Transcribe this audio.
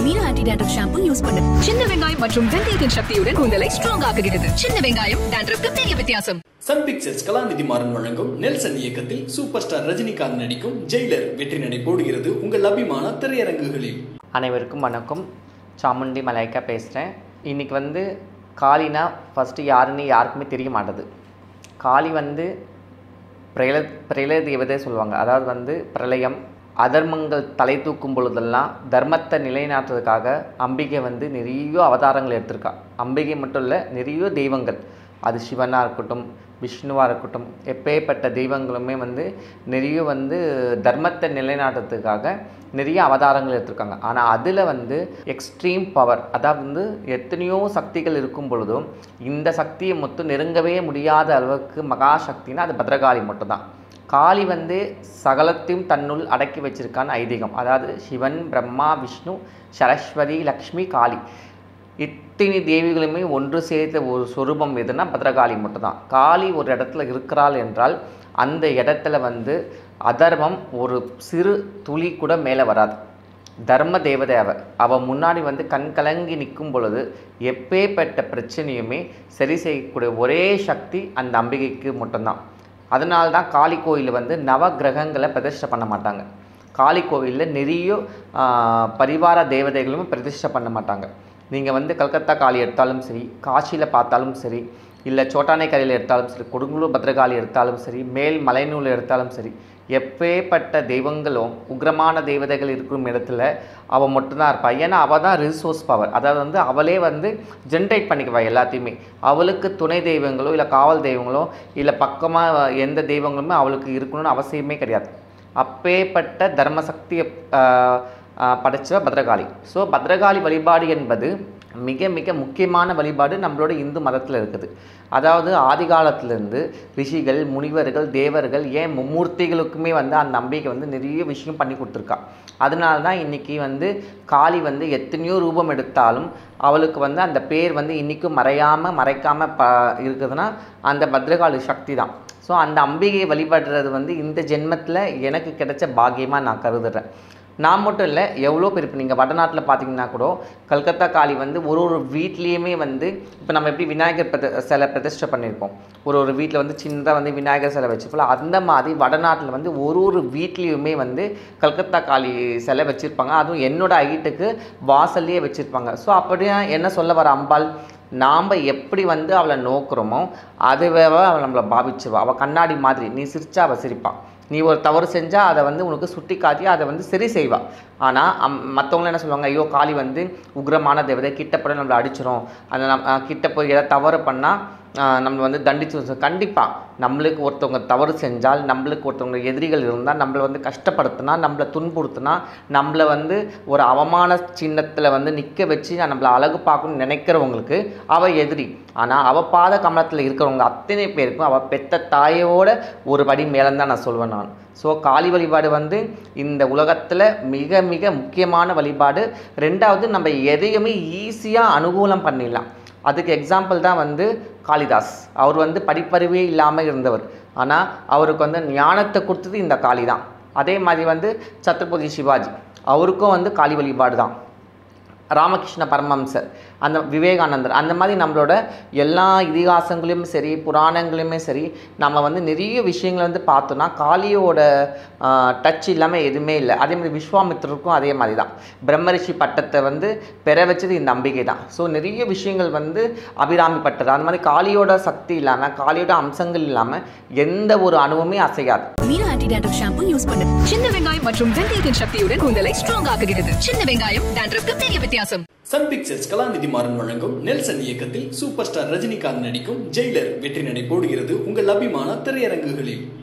Meena anti dandruff shampoo use பண்ணு சின்ன வெங்காயம் மற்றும் வெந்தயத்தின் சக்தியுடன் கூந்தலை ஸ்ட்ராங் ஆக்குகிறது சின்ன வெங்காயம் டேண்ட்ரஃப்க்கு பெரிய வித்தியாசம் சன் பிக்சர்ஸ் கலாநிதி மாறன் வழங்கும் நெல்சன் இயக்கத்தில் சூப்பர் ஸ்டார் ரஜினிகாந்த் நடிக்கும் ஜெயிலர் வெற்றி நடை போடுகிறது உங்கள் அபிமான திரையரங்குகளில் அனைவருக்கும் வணக்கம் சாமுண்டி மலைக்கா பேசுகிறேன் இன்றைக்கி வந்து காளினா ஃபஸ்ட்டு யாருன்னு யாருக்குமே தெரிய மாட்டேது காளி வந்து பிரள பிரளய தேவதை சொல்லுவாங்க அதாவது வந்து பிரளயம் அதர்மங்கள் தலை தூக்கும் பொழுதெல்லாம் தர்மத்தை நிலைநாட்டுறதுக்காக அம்பிகை வந்து நிறைய அவதாரங்கள் எடுத்திருக்கா அம்பிகை மட்டும் இல்லை நிறைய தெய்வங்கள் அது சிவனாக இருக்கட்டும் விஷ்ணுவாக இருக்கட்டும் எப்பேற்பட்ட தெய்வங்களுமே வந்து நிறைய வந்து தர்மத்தை நிலைநாட்டுறதுக்காக நிறைய அவதாரங்கள் எடுத்திருக்காங்க ஆனால் அதில் வந்து எக்ஸ்ட்ரீம் பவர் அதாவது வந்து எத்தனையோ சக்திகள் இருக்கும் பொழுதும் இந்த சக்தியை மொத்தம் நெருங்கவே முடியாத அளவுக்கு மகா சக்தினா அது பத்ரகாளி மட்டும்தான் காளி வந்து சகலத்தையும் தன்னுள் அடக்கி வச்சிருக்கான்னு ஐதீகம் அதாவது சிவன் பிரம்மா விஷ்ணு சரஸ்வதி லக்ஷ்மி காளி இத்தனை தேவிகளுமே ஒன்று சேர்த்த ஒரு சொரூபம் எதுனா பத்ரகாளி மட்டும்தான் காளி ஒரு இடத்துல இருக்கிறாள் என்றால் அந்த இடத்துல வந்து அதர்மம் ஒரு சிறு துளி கூட மேலே வராது தர்ம தேவதை அவ அவள் முன்னாடி வந்து கண் கலங்கி நிற்கும் பொழுது எப்பேற்பட்ட பிரச்சனையுமே சரி செய்யக்கூடிய ஒரே சக்தி அந்த அம்பிகைக்கு மட்டும்தான் அதனால தான் காளி கோயிலில் வந்து நவ கிரகங்களை பிரதிஷ்டை பண்ண மாட்டாங்க காளி கோவிலில் நிறைய ஆ, பரிவார தேவதைகளும் பிரதிஷ்டை பண்ண மாட்டாங்க நீங்கள் வந்து கல்கத்தா காளி எடுத்தாலும் சரி காசியில் பார்த்தாலும் சரி இல்லை சோட்டானைக்கரையில் எடுத்தாலும் சரி கொடுங்கலூர் பத்ரகாளி எடுத்தாலும் சரி மேல் மலைநூல் எடுத்தாலும் சரி எப்பேற்பட்ட தெய்வங்களும் உக்ரமான தேவதைகள் இருக்கும் இடத்துல அவள் மட்டும்தான் இருப்பாள் ஏன்னா அவள் தான் ரிசோர்ஸ் பவர் அதாவது வந்து அவளே வந்து ஜென்ரேட் பண்ணிக்குவா எல்லாத்தையுமே அவளுக்கு துணை தெய்வங்களோ இல்லை காவல் தெய்வங்களோ இல்லை பக்கமாக எந்த தெய்வங்களுமே அவளுக்கு இருக்கணும்னு அவசியமே கிடையாது அப்பேற்பட்ட தர்மசக்தியை படைச்ச பத்ரகாளி ஸோ பத்ரகாளி வழிபாடு என்பது மிக மிக முக்கியமான வழிபாடு நம்மளோட இந்து மதத்தில் இருக்குது அதாவது ஆதி காலத்திலேருந்து ரிஷிகள் முனிவர்கள் தேவர்கள் ஏன் மும்மூர்த்திகளுக்குமே வந்து அந்த நம்பிக்கை வந்து நிறைய விஷயம் பண்ணி கொடுத்துருக்கா அதனால தான் இன்றைக்கி வந்து காளி வந்து எத்தனையோ ரூபம் எடுத்தாலும் அவளுக்கு வந்து அந்த பேர் வந்து இன்றைக்கும் மறையாமல் மறைக்காமல் ப இருக்குதுன்னா அந்த பத்ரகாளி சக்தி தான் ஸோ அந்த அம்பிகையை வழிபடுறது வந்து இந்த ஜென்மத்தில் எனக்கு கிடைச்ச பாக்கியமாக நான் கருதுறேன் நான் மட்டும் இல்லை எவ்வளோ பேர் இப்போ நீங்கள் வடநாட்டில் பார்த்தீங்கன்னா கூட கல்கத்தா காளி வந்து ஒரு ஒரு வீட்லேயுமே வந்து இப்போ நம்ம எப்படி விநாயகர் பிரத சிலை பிரதிஷ்டை பண்ணியிருப்போம் ஒரு ஒரு வீட்டில் வந்து சின்னதாக வந்து விநாயகர் சிலை வச்சுருப்போம் அந்த மாதிரி வடநாட்டில் வந்து ஒரு ஒரு வீட்லேயுமே வந்து கல்கத்தா காளி சிலை வச்சுருப்பாங்க அதுவும் என்னோட ஹைட்டுக்கு வாசல்லையே வச்சுருப்பாங்க ஸோ அப்படியா என்ன சொல்ல வர அம்பாள் நாம் எப்படி வந்து அவளை நோக்குறோமோ அதுவே அவள் நம்மளை பாவிச்சிருவா அவள் கண்ணாடி மாதிரி நீ சிரிச்சா அவள் சிரிப்பாள் நீ ஒரு தவறு செஞ்சால் அதை வந்து உனக்கு சுட்டி காட்டி அதை வந்து சரி செய்வா ஆனால் அம் மற்றவங்க என்ன சொல்லுவாங்க ஐயோ காளி வந்து உக்ரமான தேவதை கிட்ட போய் நம்மளை அடிச்சிரும் அந்த நம் அஹ் கிட்ட போய் ஏதாவது தவறு பண்ணால் நம்ம வந்து தண்டிச்சு கண்டிப்பாக நம்மளுக்கு ஒருத்தவங்க தவறு செஞ்சால் நம்மளுக்கு ஒருத்தவங்க எதிரிகள் இருந்தால் நம்மளை வந்து கஷ்டப்படுத்தினா நம்மளை துன்புறுத்தினா நம்மளை வந்து ஒரு அவமான சின்னத்தில் வந்து நிற்க வச்சு நம்மளை அழகு பார்க்கணும்னு நினைக்கிறவங்களுக்கு அவள் எதிரி ஆனால் அவள் பாத கமலத்தில் இருக்கிறவங்க அத்தனை பேருக்கும் அவள் பெத்த தாயோட ஒரு படி மேலே தான் நான் சொல்லுவேன் நான் ஸோ காளி வழிபாடு வந்து இந்த உலகத்தில் மிக மிக முக்கியமான வழிபாடு ரெண்டாவது நம்ம எதையுமே ஈஸியாக அனுகூலம் பண்ணிடலாம் அதுக்கு எக்ஸாம்பிள் தான் வந்து காளிதாஸ் அவர் வந்து படிப்பறிவே இல்லாமல் இருந்தவர் ஆனால் அவருக்கு வந்து ஞானத்தை கொடுத்தது இந்த காளி தான் அதே மாதிரி வந்து சத்ரபதி சிவாஜி அவருக்கும் வந்து காளி வழிபாடு தான் ராமகிருஷ்ண பரமஹம்சர் அந்த விவேகானந்தர் அந்த மாதிரி நம்மளோட எல்லா இதிகாசங்களையும் சரி புராணங்களையுமே சரி நம்ம வந்து நிறைய விஷயங்களை வந்து பார்த்தோன்னா காளியோட டச் இல்லாமல் எதுவுமே இல்லை அதே மாதிரி விஸ்வாமித்திரருக்கும் அதே மாதிரி தான் பிரம்மரிஷி பட்டத்தை வந்து பெற வச்சது இந்த அம்பிகை தான் ஸோ நிறைய விஷயங்கள் வந்து அபிராமி பட்டது அந்த மாதிரி காளியோட சக்தி இல்லாமல் காளியோட அம்சங்கள் இல்லாமல் எந்த ஒரு அணுவுமே அசையாது Meena anti dandruff shampoo use பண்ணு சின்ன வெங்காயம் மற்றும் வெந்தயத்தின் சக்தியுடன் கூந்தலை ஸ்ட்ராங் ஆக்குகிறது சின்ன வெங்காயம் டேண்ட்ரஃப்க்கு பெரிய வித்தியாசம் சன் பிக்சர்ஸ் கலாநிதி மாறன் வழங்கும் நெல்சன் இயக்கத்தில் சூப்பர் ஸ்டார் ரஜினிகாந்த் நடிக்கும் ஜெயிலர் வெற்றி நடை போடுகிறது உங்கள் அபிமான திரையரங்குகளில்